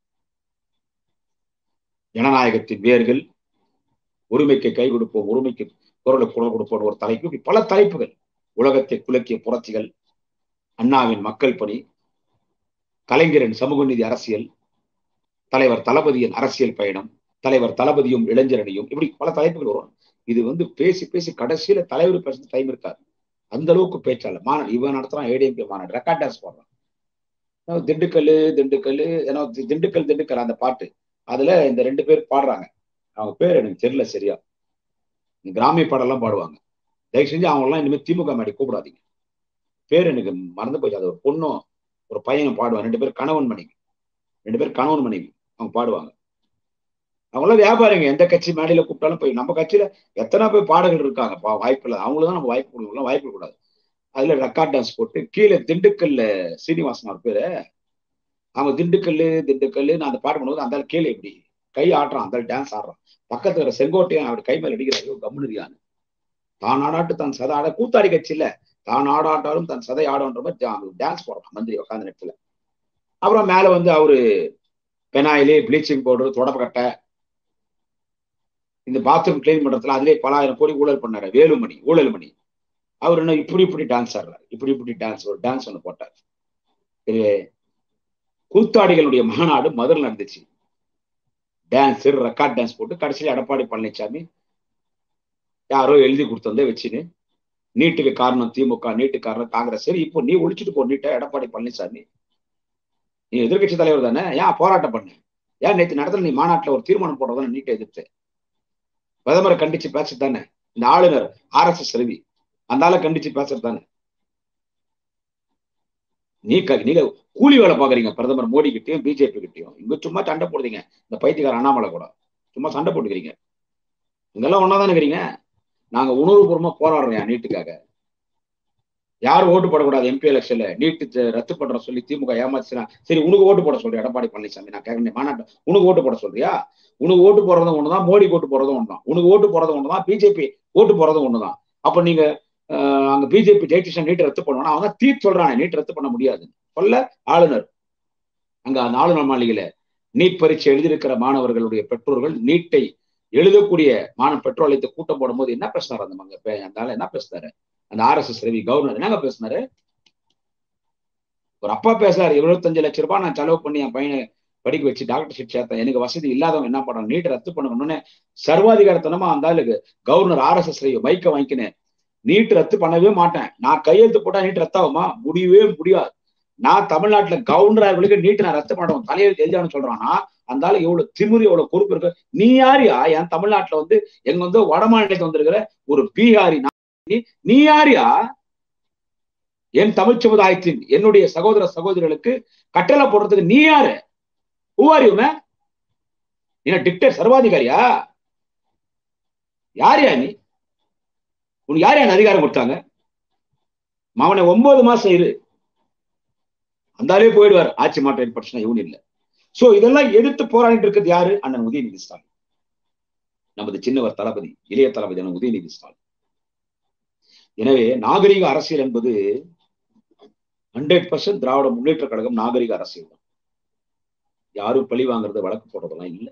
ஜனநாயகத்தின் வேர்கள் உரிமைக்கு கை கொடுப்போம் உரிமைக்கு குரலுக்கு குரல் கொடுப்போம் ஒரு தலைப்பு பல தலைப்புகள் உலகத்தை குலக்கிய புரட்சிகள் அண்ணாவின் மக்கள் பணி கலைஞரின் சமூக நீதி அரசியல் தலைவர் தளபதியின் அரசியல் பயணம் தலைவர் தளபதியும் இளைஞரணியும் இப்படி பல தலைப்புகள் வரும் இது வந்து பேசி பேசி கடைசியில தலைவர் பேச டைம் இருக்காது அந்த அளவுக்கு பேச்சாளர் மாநாடு இவன் நடத்துறான் ஏடிஎம்கே மாநாடு ரெக்கார்ட் டான்ஸ் போடுறான் திண்டுக்கல் திண்டுக்கல் ஏன்னா திண்டுக்கல் திண்டுக்கல் அந்த பாட்டு அதுல இந்த ரெண்டு பேர் பாடுறாங்க அவங்க பேர் எனக்கு தெரியல சரியா கிராமிய பாடெல்லாம் பாடுவாங்க தயவு செஞ்சு அவங்க எல்லாம் இனிமேல் திமுக மாடி கூப்பிடாதீங்க பேர் எனக்கு மறந்து போச்சு அது ஒரு பொண்ணும் ஒரு பையனும் பாடுவாங்க ரெண்டு பேர் கணவன் மனைவி ரெண்டு பேர் கணவன் மனைவி அவங்க பாடுவாங்க அவங்களாம் வியாபாரிங்க எந்த கட்சி மேடையில கூப்பிட்டாலும் போய் நம்ம கட்சியில எத்தனை பேர் பாடல்கள் இருக்காங்க வாய்ப்பு இல்லை அவங்களுக்கு தான் நம்ம வாய்ப்பு கொடுக்கலாம் வாய்ப்பு கூடாது அதுல ரெக்கார்ட் டான்ஸ் போட்டு கீழே திண்டுக்கல்ல சீனிவாசன் ஒரு பேரு அவங்க திண்டுக்கல் திண்டுக்கல் நான் அந்த பாட்டு பண்ணும்போது அந்த கீழே எப்படி கை ஆடுறான் அந்த டான்ஸ் ஆடுறான் பக்கத்துல இருக்கிற செங்கோட்டையன் அவர் கை மேல அடிக்கிறாரு கம்முனுரியான்னு தான் ஆடாட்டு தன் சதை ஆட கூத்தாடி கட்சி இல்ல தான் ஆடாட்டாலும் தன் சதை ஆடுன்ற மாதிரி டான்ஸ் போடுறான் மந்திரி உட்காந்த நேரத்துல அப்புறம் மேல வந்து அவரு பெனாயிலு ப்ளீச்சிங் பவுடர் தொடப்பக்கட்டை இந்த பாத்ரூம் கிளீன் பண்றதுல அதுலேயே பல ஆயிரம் கோடி ஊழல் பண்ணாரு வேலுமணி ஊழல் மணி அவர் என்ன இப்படி இப்படி டான்ஸ் ஆடுறாரு இப்படி இப்படி டான்ஸ் ஒரு டான்ஸ் ஒன்று போட்டார் இது கூத்தாடிகளுடைய மாநாடு மதுரை நடந்துச்சு டான்ஸ் ரெக்கார்ட் டான்ஸ் போட்டு கடைசியில் எடப்பாடி பழனிசாமி யாரோ எழுதி கொடுத்ததே வச்சுன்னு நீட்டுக்கு காரணம் திமுக நீட்டு காரணம் காங்கிரஸ் சரி இப்போ நீ ஒழிச்சிட்டு போ நீட்ட எடப்பாடி பழனிசாமி நீ எதிர்கட்சி தலைவர் தானே ஏன் போராட்டம் பண்ணு ஏன் நேற்று நடத்தல நீ மாநாட்டில் ஒரு தீர்மானம் போடுறதானே நீட்டை எதிர்த்து பிரதமரை கண்டிச்சு பேசுறது தானே இந்த ஆளுநர் ஆர் எஸ் எஸ் ரவி அந்த ஆளை கண்டிச்சு பேசுறது தானே நீ நீங்க கூலி வேலை பாக்குறீங்க பிரதமர் மோடி கிட்டையும் பிஜேபி கிட்டையும் இங்க சும்மா சண்டை போடுறீங்க இந்த பைத்தியக்கார அண்ணாமலை கூட சும்மா சண்டை போட்டுக்கிறீங்க இங்கெல்லாம் ஒன்னாதான் இருக்கிறீங்க நாங்க உணர்வுபூர்வமா போராடுறோம் நீட்டுக்காக யாரும் ஓட்டு போடக்கூடாது எம்பி எலெக்ஷன்ல நீட்டு ரத்து பண்ற சொல்லி திமுக ஏமாச்சுனா சரி உனக்கு ஓட்டு போட சொல்றேன் எடப்பாடி பழனிசாமி நான் கேட்க மாநாட்டு உனக்கு ஓட்டு போட சொல்றியா உனக்கு ஓட்டு போடுறதும் ஒண்ணுதான் மோடி ஓட்டு போடுறதும் ஒண்ணுதான் உனக்கு ஓட்டு போடுறதும் ஒண்ணுதான் பிஜேபி ஓட்டு போடுறதும் ஒண்ணுதான் அப்ப நீங்க அங்க பிஜேபி ஜெயிச்சிஷன் நீட் ரத்து பண்ணுவானா அவங்க தீர்த்து சொல்றாங்க நீட் ரத்து பண்ண முடியாது சொல்ல ஆளுநர் அங்க அந்த ஆளுநர் மாளிகையில நீட் பரீட்சை எழுதியிருக்கிற மாணவர்களுடைய பெற்றோர்கள் நீட்டை எழுதக்கூடிய மாணவ பெற்றோர் அழைத்து கூட்டம் போடும்போது என்ன பேசினார் அந்த மங்க அந்த ஆள் என்ன பேசினாரு அந்த R S S Ravi governor என்னங்க பேசினாரு ஒரு அப்பா பேசுறாரு இருபத்தஞ்சு லட்சம் ரூபாய் நான் செலவு பண்ணி என் பையனை படிக்க வச்சு டாக்டர் ஷிப் சேர்த்தேன் எனக்கு வசதி இல்லாதவங்க என்ன பண்றாங்க நீட்டை ரத்து பண்ணணும்னு சர்வாதிகாரத்தனமா அந்த ஆளுக்கு governor R S S Ravi மைக்க வாங்கிக்கினேன் நீட் ரத்து பண்ணவே மாட்டேன் நான் கையெழுத்து போட்டா நீட் ரத்தாகுமா முடியவே முடியாது நான் தமிழ்நாட்டுல கவுண்டர்களுக்கு நீட் நான் ரத்து பண்ணுறோம் தலையெழுத்து எழுதியான்னு சொல்றான்னா அந்த ஆளு எவ்வளவு திமிரு எவ்வளவு பொறுப்பு இருக்கு நீ யாரியா என் தமிழ்நாட்டுல வந்து எங்க வந்து வட மாநிலத்தில் வந்திருக்கிற ஒரு பீகாரி நீ யாரியா என் தமிழ் சமுதாயத்தின் என்னுடைய சகோதர சகோதரிகளுக்கு கட்டளை போடுறதுக்கு நீ யாரு ஊவாரியுமே என்ன டிக்டர் சர்வாதிகாரியா யாரியா நீ உனக்கு யார் யார் அதிகாரம் கொடுத்தாங்க அவனை ஒன்பது மாசம் இரு அந்தாலே போயிடுவார் ஆட்சி மாற்றம் ஏற்பட்டுச்சுன்னா இவன் இல்லை சோ இதெல்லாம் எதிர்த்து போராடிட்டு இருக்கிறது யாரு அண்ணன் உதயநிதி ஸ்டாலின் நமது சின்னவர் தளபதி இளைய தளபதி அண்ணன் உதயநிதி ஸ்டாலின் எனவே நாகரிக அரசியல் என்பது ஹண்ட்ரட் பர்சன்ட் திராவிட முன்னேற்ற கழகம் நாகரிக அரசியல் தான் யாரும் பழி வாங்குறது வழக்கு போடுறதெல்லாம் இல்லை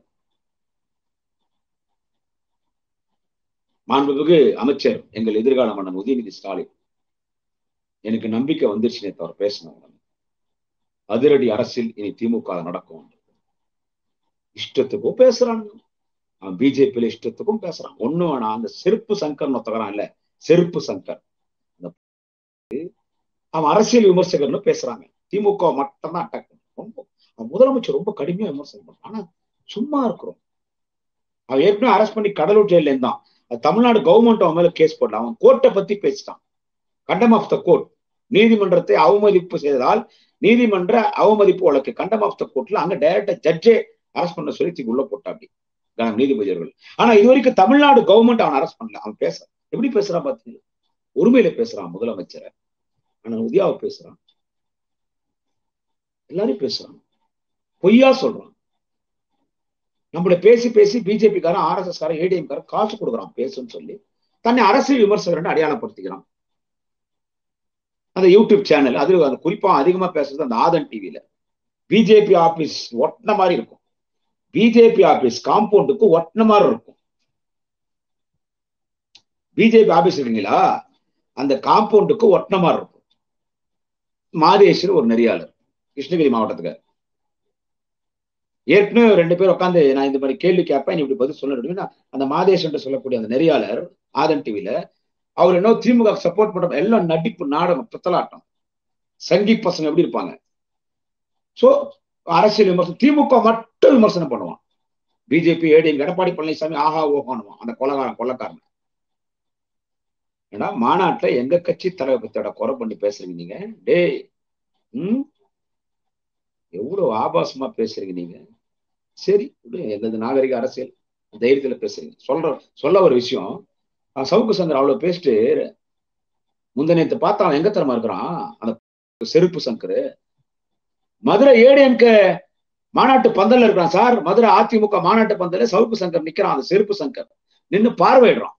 மாண்புமிகு அமைச்சர் எங்கள் எதிர்கால மன்னன் உதயநிதி ஸ்டாலின் எனக்கு நம்பிக்கை வந்துருச்சுனே தவிர பேசினவங்க அதிரடி அரசியல் இனி திமுக நடக்கும் இஷ்டத்துக்கும் பேசுறான் அவன் பிஜேபியில இஷ்டத்துக்கும் பேசுறான் ஒண்ணு வேணா அந்த செருப்பு சங்கர் ஒத்தகிறான் இல்ல செருப்பு சங்கர் அவன் அரசியல் விமர்சகர்னு பேசுறாங்க திமுக மட்டும்தான் அட்டாக் ரொம்ப முதலமைச்சர் ரொம்ப கடுமையா விமர்சனம் பண்றான் ஆனா சும்மா இருக்கிறோம் அவன் ஏற்கனவே அரெஸ்ட் பண்ணி கடலூர் ஜெயில இருந்தான் தமிழ்நாடு கவர்மெண்ட் அவன் மேல கேஸ் போடல அவன் கோர்ட்டை பத்தி பேசிட்டான் கண்டம் ஆஃப் த கோர்ட் நீதிமன்றத்தை அவமதிப்பு செய்ததால் நீதிமன்ற அவமதிப்பு வழக்கு கண்டம் ஆஃப் த கோர்ட்ல அங்க டைரக்டா ஜட்ஜே அரெஸ்ட் பண்ண சொல்லி உள்ள போட்டா அப்படி நீதிபதியர்கள் ஆனா இது வரைக்கும் தமிழ்நாடு கவர்மெண்ட் அவன் அரெஸ்ட் பண்ணல அவன் பேச எப்படி பேசுறான் பாத்தீங்களா உரிமையில பேசுறான் முதலமைச்சரை ஆனா உதயாவை பேசுறான் எல்லாரும் பேசுறான் பொய்யா சொல்றான் நம்மள பேசி பேசி பிஜேபி காரன் ஆர் எஸ் எஸ் காரன் ஏடிஎம் காரன் காசு கொடுக்குறான் பேசுன்னு சொல்லி தன்னை அரசியல் விமர்சகர் அடையாளப்படுத்திக்கிறான் அந்த யூடியூப் சேனல் அது அந்த குறிப்பா அதிகமா பேசுறது அந்த ஆதன் டிவியில பிஜேபி ஆபீஸ் ஒட்டின மாதிரி இருக்கும் பிஜேபி ஆபீஸ் காம்பவுண்டுக்கு ஒட்டின மாதிரி இருக்கும் பிஜேபி ஆபீஸ் இருக்கீங்களா அந்த காம்பவுண்டுக்கு ஒட்டின மாதிரி இருக்கும் மாதேஸ்வர் ஒரு நெறியாளர் கிருஷ்ணகிரி மாவட்டத்துக்கு ஏற்கனவே ரெண்டு பேர் உட்காந்து நான் இந்த மாதிரி கேள்வி கேட்பேன் இப்படி பதில் சொல்ல அந்த மாதேஷ் என்று சொல்லக்கூடிய அந்த நெறியாளர் ஆதன் டிவியில அவர் என்ன திமுக சப்போர்ட் பண்ற எல்லாம் நடிப்பு நாடகம் பித்தலாட்டம் சங்கி பசங்க எப்படி இருப்பாங்க சோ அரசியல் விமர்சனம் திமுக மட்டும் விமர்சனம் பண்ணுவான் பிஜேபி ஏடிஎம் எடப்பாடி பழனிசாமி ஆஹா ஓஹானுவான் அந்த கொலகாரன் கொள்ளக்காரன் ஏன்னா மாநாட்டுல எங்க கட்சி தலைவத்தோட குறை பண்ணி பேசுறீங்க நீங்க டேய் ம் எவ்வளவு ஆபாசமா பேசுறீங்க நீங்க சரி எங்களது நாகரிக அரசியல் தைரியத்துல பேசுறீங்க சொல்ற சொல்ல ஒரு விஷயம் சவுக்கு சங்கர் அவ்வளவு பேசிட்டு முந்தனத்தை பார்த்தா அவன் எங்க தரமா இருக்கிறான் அந்த செருப்பு சங்கர் மதுரை ஏடிஎம்க மாநாட்டு பந்தல்ல இருக்கிறான் சார் மதுரை அதிமுக மாநாட்டு பந்தல சவுக்கு சங்கர் நிக்கிறான் அந்த செருப்பு சங்கர் நின்று பார்வையிடுறான்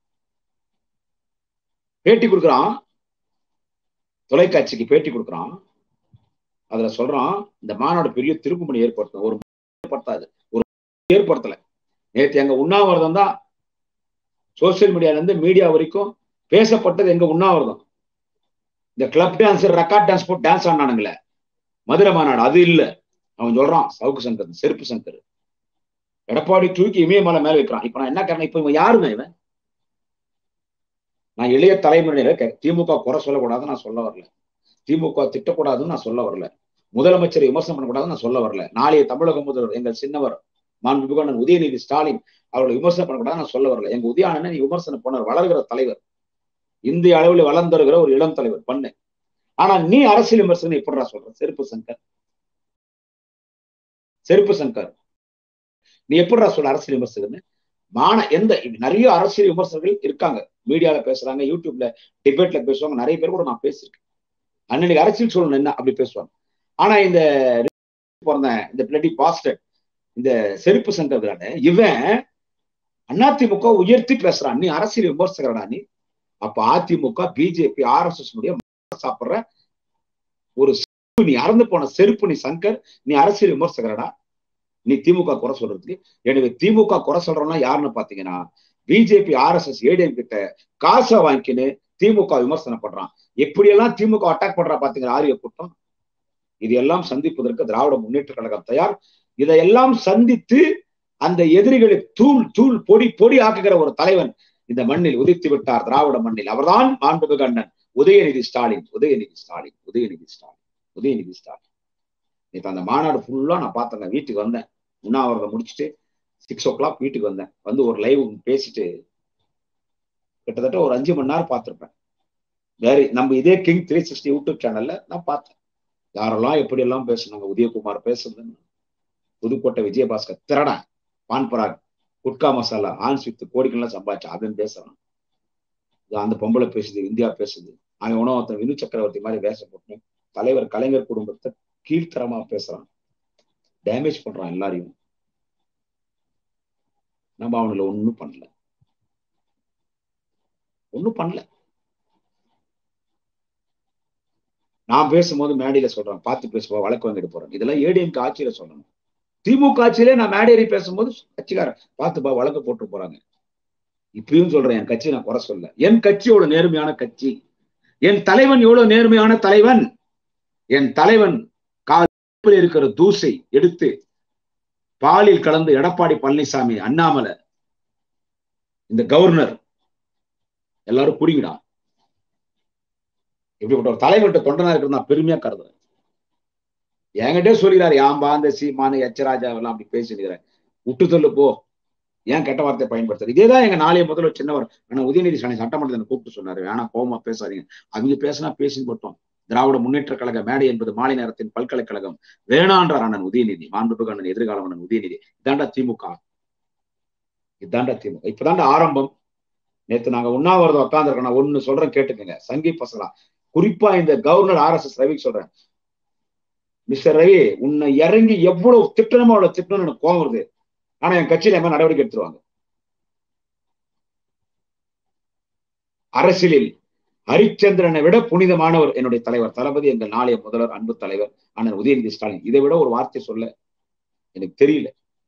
பேட்டி கொடுக்குறான் தொலைக்காட்சிக்கு பேட்டி கொடுக்குறான் அதுல சொல்றான் இந்த மாநாடு பெரிய திருப்புமணி ஏற்படுத்தும் ஒரு ஏற்படுத்தாது ஒரு ஏற்படுத்தல நேற்று எங்க உண்ணாவிரதம் தான் சோசியல் மீடியால இருந்து மீடியா வரைக்கும் பேசப்பட்டது எங்க உண்ணாவிரதம் இந்த கிளப் டான்ஸர் ரெக்கார்ட் டான்ஸ் போட்டு டான்ஸ் ஆனானுங்களே மதுரை மாநாடு அது இல்ல அவன் சொல்றான் சவுக்கு சங்கர் செருப்பு சங்கர் எடப்பாடி தூக்கி இமயமலை மேல வைக்கிறான் இப்ப நான் என்ன காரணம் இப்ப இவன் யாருங்க இவன் நான் இளைய தலைமுறையில திமுக குறை சொல்லக்கூடாதுன்னு நான் சொல்ல வரல திமுக திட்டக்கூடாதுன்னு நான் சொல்ல வரல முதலமைச்சரை விமர்சனம் பண்ணக்கூடாதுன்னு நான் சொல்ல வரல நாளைய தமிழக முதல்வர் எங்கள் சின்னவர் மாண்புமிகு உதயநிதி ஸ்டாலின் அவர்களை விமர்சனம் பண்ணக்கூடாது நான் சொல்ல வரல எங்க உதயானன் விமர்சனம் பண்ணவர் வளர்கிற தலைவர் இந்திய அளவில் வளர்ந்துருகிற ஒரு இளம் தலைவர் பண்ணு ஆனா நீ அரசியல் விமர்சனம் எப்படிடா சொல்ற செருப்பு சங்கர் செருப்பு சங்கர் நீ எப்படிடா சொல்ற அரசியல் விமர்சகர்னு மான எந்த நிறைய அரசியல் விமர்சகர்கள் இருக்காங்க மீடியால பேசுறாங்க யூடியூப்ல டிபேட்ல பேசுவாங்க நிறைய பேர் கூட நான் பேசியிருக்கேன் அன்னைக்கு அரசியல் சொல்லணும் என்ன அப்படி பேசுவாங்க ஆனா இந்த பிறந்த இந்த பிளடி பாஸ்டர் இந்த செருப்பு சங்கர் இவன் அதிமுக உயர்த்தி பேசுறான் நீ அரசியல் விமர்சகரடா நீ அப்ப அதிமுக பிஜேபி ஆர் எஸ் எஸ் சாப்பிடுற ஒரு நீ அறந்து போன செருப்பு நீ சங்கர் நீ அரசியல் விமர்சகரடா நீ திமுக குறை சொல்றதுக்கு எனவே திமுக குறை சொல்றோம்னா யாருன்னு பாத்தீங்கன்னா BJP R S S ATM கிட்ட காசை வாங்கிக்கின்னு திமுக விமர்சனம் பண்றான் எப்படியெல்லாம் திமுக அட்டாக் பண்றா பாத்தீங்கன்னா ஆரிய கூட்டம் இது எல்லாம் சந்திப்பதற்கு திராவிட முன்னேற்ற கழகம் தயார் இதையெல்லாம் சந்தித்து அந்த எதிரிகளை தூள் தூள் பொடி பொடி ஆக்குகிற ஒரு தலைவன் இந்த மண்ணில் உதித்து விட்டார் திராவிட மண்ணில் அவர்தான் மாண்புமிகு அண்ணன் உதயநிதி ஸ்டாலின் உதயநிதி ஸ்டாலின் உதயநிதி ஸ்டாலின் உதயநிதி ஸ்டாலின் நேற்று அந்த மாநாடு ஃபுல்லா நான் பார்த்தேங்க வீட்டுக்கு வந்தேன் உண்ணாவிரதம் முடிச்சுட்டு சிக்ஸ் ஓ கிளாக் வீட்டுக்கு வந்தேன் வந்து ஒரு லைவ் பேசிட்டு கிட்டத்தட்ட ஒரு அஞ்சு மணி நேரம் பார்த்துருப்பேன் வேற நம்ம இதே கிங் த்ரீ சிக்ஸ்டி யூடியூப் சேனல்ல நான் பார்த்தேன் யாரெல்லாம் எப்படி எல்லாம் பேசுனாங்க உதயகுமார் பேசுறதுன்னு புதுக்கோட்டை விஜயபாஸ்கர் திரடா பான்பராக் குட்கா மசாலா ஆன்ஸ் வித்து கோடிக்கெல்லாம் சம்பாதிச்சு அவன் பேசுறான் அந்த பொம்பளை பேசுது இந்தியா பேசுது அவன் உணவத்தன் வினு சக்கரவர்த்தி மாதிரி வேஷ போட்டு தலைவர் கலைஞர் குடும்பத்தை கீழ்த்தரமா பேசுறான் டேமேஜ் பண்றான் எல்லாரையும் நம்ம அவனுல ஒன்னும் பண்ணல ஒன்னும் பண்ணல நான் பேசும்போது மேடையில சொல்றேன் பார்த்து பேசுவா வழக்கு வாங்கிட்டு போறேன் இதெல்லாம் ஏடிஎம்க்கு ஆட்சியில சொல்லணும் திமுக ஆட்சியிலே நான் மேடையேறி பேசும்போது கட்சிக்காரன் பார்த்துப்பா வழக்கு போட்டு போறாங்க இப்பயும் சொல்றேன் என் கட்சி நான் குறை சொல்ல என் கட்சி எவ்வளவு நேர்மையான கட்சி என் தலைவன் எவ்வளவு நேர்மையான தலைவன் என் தலைவன் காலில் இருக்கிற தூசை எடுத்து பாலில் கலந்து எடப்பாடி பழனிசாமி அண்ணாமலை இந்த கவர்னர் எல்லாரும் குடிங்கடா இப்படிப்பட்ட ஒரு தலைவர்கிட்ட தொண்டனா இருக்கிறது நான் பெருமையா கருதுறேன் என்கிட்டே சொல்லிடுறாரு யாம்பா அந்த சீமானு எச்சராஜா எல்லாம் அப்படி பேசினுக்கிறேன் விட்டு சொல்லு போ ஏன் கெட்ட வார்த்தை பயன்படுத்துறது இதேதான் எங்க நாளைய முதல்வர் சின்னவர் ஆனா உதயநிதி ஸ்டாலின் சட்டமன்றத்தில் கூப்பிட்டு சொன்னாரு வேணா கோபமா பேசாதீங்க அவங்க பேசினா பேசின்னு போட்டோம் திராவிட முன்னேற்ற கழக மேடை என்பது மாலை நேரத்தின் பல்கலைக்கழகம் வேணான்றார் அண்ணன் உதயநிதி மாண்புமிகு அண்ணன் எதிர்காலம் அண்ணன் உதயநிதி இதாண்டா திமுக இதாண்டா திமுக இப்பதாண்டா ஆரம்பம் நேத்து நாங்க உண்ணாவிரதம் உட்காந்துருக்கோம் நான் ஒண்ணு சொல்றேன் கேட்டுக்கங்க சங்கி பசலா குறிப்பா இந்த governor R S S Ravi சொல்றேன் மிஸ்டர் ரவி உன்னை இறங்கி எவ்வளவு திட்டணுமோ அவ்வளவு திட்டணும்னு எனக்கு கோவம் வருது ஆனா என் கட்சியில என்ன நடவடிக்கை எடுத்துருவாங்க அரசியலில் ஹரிச்சந்திரனை விட புனிதமானவர் என்னுடைய தலைவர் தளபதி எங்கள் நாளைய முதல்வர் அன்பு தலைவர் அண்ணன் உதயநிதி ஸ்டாலின் இதை விட ஒரு வார்த்தை சொல்ல எனக்கு தெரியல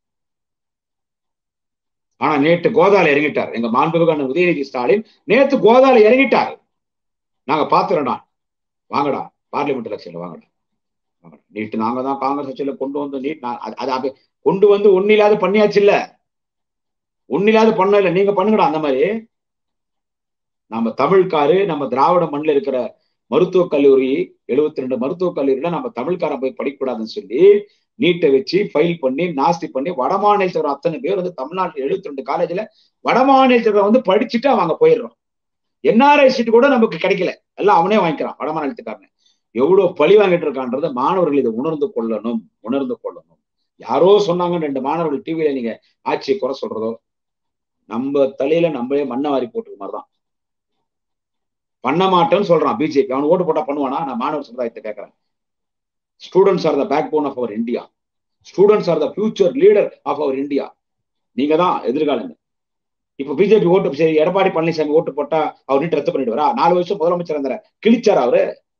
ஆனா நேற்று கோதால இறங்கிட்டார் எங்க மாண்புமிகு அண்ணன் உதயநிதி ஸ்டாலின் நேத்து கோதால இறங்கிட்டார் நாங்க பாத்துறோம்டா வாங்கடா பார்லிமெண்ட் எலெக்ஷன்ல வாங்கடா நீட் நாங்க தான் காங்கிரஸ் கட்சியில கொண்டு வந்து நீட் அது கொண்டு வந்து ஒன்னில்லாத பண்ணியாச்சு இல்ல ஒன்னில்லாத பண்ண இல்ல நீங்க பண்ணுங்கடா அந்த மாதிரி நம்ம தமிழ்காரு நம்ம திராவிட மண்ணில் இருக்கிற மருத்துவக் கல்லூரி எழுபத்தி ரெண்டு மருத்துவக் கல்லூரியில நம்ம தமிழ்காரன் போய் படிக்கக்கூடாதுன்னு சொல்லி நீட்டை வச்சு ஃபைல் பண்ணி நாஸ்தி பண்ணி வடமாநிலத்தில் அத்தனை பேர் வந்து தமிழ்நாட்டில் எழுபத்தி ரெண்டு காலேஜ்ல வடமாநிலத்தில் வந்து படிச்சுட்டு அவங்க போயிடுறோம் என்ஆர்ஐ சீட் கூட நமக்கு கிடைக்கல எல்லாம் அவனே வாங்கிக்கிறான் வடமாநிலத்துக்காரன் எவ்வளவு பழி வாங்கிட்டு இருக்கான்றத மாணவர்கள் இதை உணர்ந்து கொள்ளணும் உணர்ந்து கொள்ளணும் யாரோ சொன்னாங்க ரெண்டு மாணவர்கள் டிவியில நீங்க ஆட்சியை குறை சொல்றதோ நம்ம தலையில நம்மளே மண்ணை வாரி போட்டுக்க மாதிரிதான் பண்ண மாட்டேன்னு சொல்றான் பிஜேபி அவன் ஓட்டு போட்டா பண்ணுவானா நான் மாணவர் சமுதாயத்தை கேட்கறேன் students are the backbone of our India students are the future leader of our India நீங்க தான் எதிர்காலங்க இப்ப பிஜேபி ஓட்டு சரி எடப்பாடி பழனிசாமி ஓட்டு போட்டா அவர் நீட் ரத்து பண்ணிடுவாரா நாலு வருஷம் முதலமைச்சர் இருந்தார கிழிச்சார் அவரு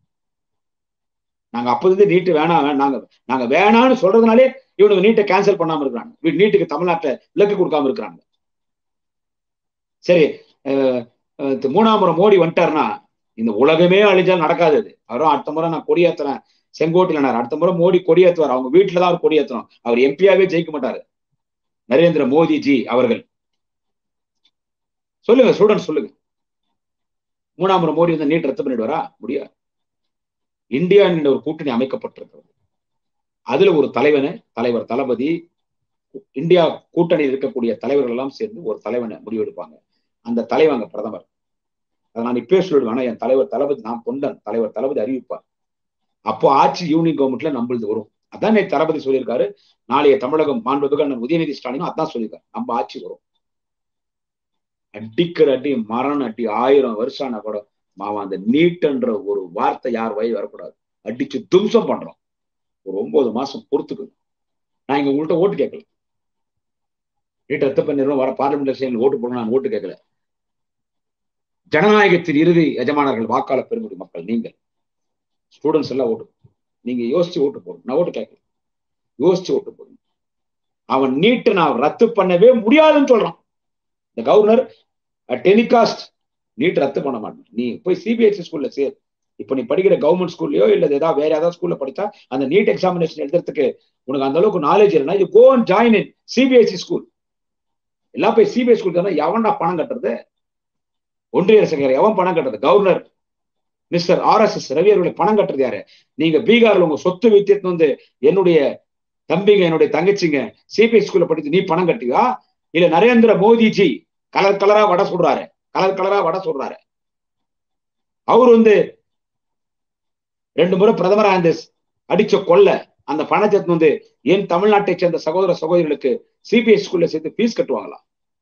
நாங்க அப்போது நீட்டு வேணாம் நாங்க நாங்க வேணாம்னு சொல்றதுனாலே இவனுக்கு நீட்டை கேன்சல் பண்ணாம இருக்கிறாங்க நீட்டுக்கு தமிழ்நாட்டுல விலக்கு கொடுக்காம இருக்கிறாங்க சரி மூணாம் முறை மோடி வந்துட்டாருன்னா இந்த உலகமே அழிஞ்சாலும் நடக்காது அது அவரும் அடுத்த முறை நான் கொடியேத்துறேன் செங்கோட்டையில அடுத்த முறை மோடி கொடியேற்றுவார் அவங்க வீட்டுலதான் அவர் கொடியேற்றணும் அவர் எம்பியாவே ஜெயிக்க மாட்டாரு நரேந்திர மோடிஜி அவர்கள் சொல்லுங்க ஸ்டூடெண்ட் சொல்லுங்க மூணாம் முறை மோடி வந்து நீட் ரத்து பண்ணிடுவாரா முடியாது இந்தியா என்ற ஒரு கூட்டணி அமைக்கப்பட்டிருக்கிறது அதுல ஒரு தலைவனை தலைவர் தளபதி இந்தியா கூட்டணியில் இருக்கக்கூடிய தலைவர்கள் எல்லாம் சேர்ந்து ஒரு தலைவனை முடிவெடுப்பாங்க அந்த தலைவங்க பிரதமர் அதை நான் இப்பே சொல்லிடுவேன் ஆனா என் தலைவர் தளபதி நான் தொண்டன் தலைவர் தளபதி அறிவிப்பார் அப்போ ஆட்சி யூனியன் கவர்மெண்ட்ல நம்மளுது வரும் அதான் நேற்று தளபதி சொல்லியிருக்காரு நாளைய தமிழகம் மாண்புமிகு அண்ணன் உதயநிதி ஸ்டாலினும் அதான் சொல்லியிருக்காரு நம்ம ஆட்சி வரும் அடிக்கிற அடி மரண அடி ஆயிரம் வருஷம் ஆனா கூட மாவன் அந்த நீட்டுன்ற ஒரு வார்த்தை யார் வாய் வரக்கூடாது அடிச்சு தும்சம் பண்றோம் ஒரு ஒன்பது மாசம் பொறுத்துக்கு நான் இங்க உங்கள்கிட்ட ஓட்டு கேட்கல நீட் ரத்து பண்ணிடுறோம் வர பார்லிமெண்ட் எலெக்ஷன் ஓட்டு போடணும் நான் ஓட்டு கேட்கல ஜனநாயகத்தின் இறுதி எஜமானர்கள் வாக்காளர் பெருங்குடி மக்கள் நீங்கள் ஸ்டூடெண்ட்ஸ் எல்லாம் ஓட்டு நீங்க யோசிச்சு ஓட்டு போடணும் நான் ஓட்டு கேட்கல யோசிச்சு ஓட்டு போடணும் அவன் நீட்டை நான் ரத்து பண்ணவே முடியாதுன்னு சொல்றான் இந்த கவர்னர் டெலிகாஸ்ட் நீட் ரத்து பண்ண மாட்டேன் நீ போய் சிபிஎஸ்சி ஸ்கூல்ல சேர் இப்ப நீ படிக்கிற கவர்மெண்ட் ஸ்கூல்லயோ இல்ல ஏதாவது வேற ஏதாவது ஸ்கூல்ல படிச்சா அந்த நீட் எக்ஸாமினேஷன் எழுதுறதுக்கு உனக்கு அந்த அளவுக்கு நாலேஜ் இல்லைன்னா இது go and join in CBSE school எல்லாம் போய் சிபிஎஸ் ஸ்கூல் தான் எவன்டா பணம் கட்டுறது ஒன்றிய அரசு எவன் பணம் கட்டுறது governor mister R S S Ravi அவர்களை பணம் கட்டுறது யாரு நீங்க பீகார்ல உங்க சொத்து வைத்தியத்து வந்து என்னுடைய தம்பிங்க என்னுடைய தங்கச்சிங்க சிபிஐ ஸ்கூல்ல படித்து நீ பணம் கட்டியா இல்ல நரேந்திர மோடிஜி கலர் கலரா வடை சொல்றாரு கலர் கலரா வடை சொல்றாரு அவர் வந்து ரெண்டு முறை பிரதமரா இருந்த அடிச்ச கொள்ள அந்த பணத்தை வந்து என் தமிழ்நாட்டை சேர்ந்த சகோதர சகோதரிகளுக்கு சிபிஎஸ் ஸ்கூல்ல சேர்த்து ஃபீஸ் கட்டுவாங்களா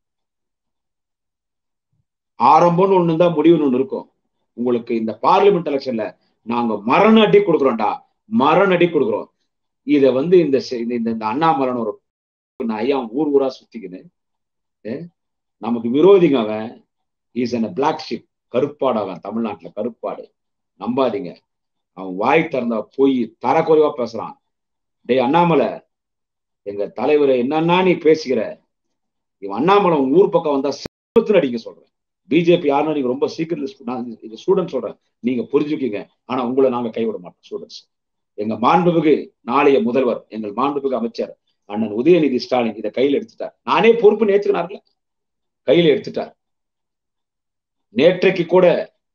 ஆரம்பம்னு ஒண்ணு தான் முடிவுன்னு ஒண்ணு இருக்கும் உங்களுக்கு இந்த பார்லிமெண்ட் எலெக்ஷன்ல நாங்க மரண அடி கொடுக்குறோம்டா மரண அடி கொடுக்குறோம் இத வந்து இந்த இந்த இந்த அண்ணாமலன் ஒரு ஐயா ஊர் ஊரா சுத்திக்கின்னு நமக்கு விரோதிங்க அவன் இஸ் அன் பிளாக் ஷிப் கருப்பாடு அவன் தமிழ்நாட்டுல கருப்பாடு நம்பாதீங்க அவன் வாய் திறந்தா போய் தரக்குறைவா பேசுறான் டேய் அண்ணாமலை எங்க தலைவரை என்னன்னா நீ பேசுகிற இவன் அண்ணாமலை உன் ஊர் பக்கம் வந்தா சிவத்துல அடிக்க சொல்றேன் பிஜேபி யாருன்னு நீங்க ரொம்ப சீக்கிரம் நான் இது ஸ்டூடெண்ட் சொல்றேன் நீங்க புரிஞ்சுக்கீங்க ஆனா உங்களை நாங்க கைவிட மாட்டோம் ஸ்டூடெண்ட்ஸ் எங்க மாண்புமிகு நாளைய முதல்வர் எங்கள் மாண்புமிகு அமைச்சர் அண்ணன் உதயநிதி ஸ்டாலின் இதை கையில் எடுத்துட்டார் நானே பொறுப்பு நேற்றுனார்ல கையில எடுத்துட்டார் நேற்றைக்கு கூட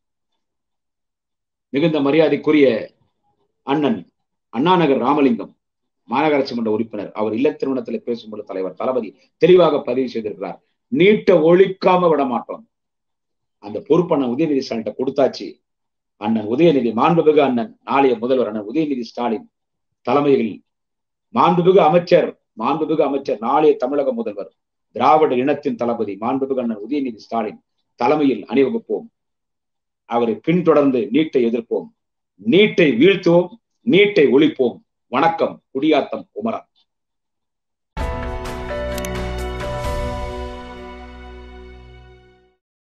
மிகுந்த மரியாதைக்குரிய அண்ணன் அண்ணாநகர் ராமலிங்கம் மாநகராட்சி மன்ற உறுப்பினர் அவர் இல்ல திருமணத்தில் பேசும்போது தலைவர் தளபதி தெளிவாக பதிவு செய்திருக்கிறார் நீட்டை ஒழிக்காம விட மாட்டோம் அந்த பொறுப்பு அண்ணன் உதயநிதி ஸ்டாலின் கொடுத்தாச்சு அண்ணன் உதயநிதி மாண்புமிகு அண்ணன் நாளைய முதல்வர் அண்ணன் உதயநிதி ஸ்டாலின் தலைமையில் மாண்புமிகு அமைச்சர் மாண்புமிகு அமைச்சர் நாளைய தமிழக முதல்வர் திராவிட இனத்தின் தளபதி மாண்புமிகு அண்ணன் உதயநிதி ஸ்டாலின் தலைமையில் அணிவகுப்போம் அவரை பின்தொடர்ந்து நீட்டை எதிர்ப்போம் நீட்டை வீழ்த்துவோம் நீட்டை ஒழிப்போம் வணக்கம் குடியாத்தம் குமரன்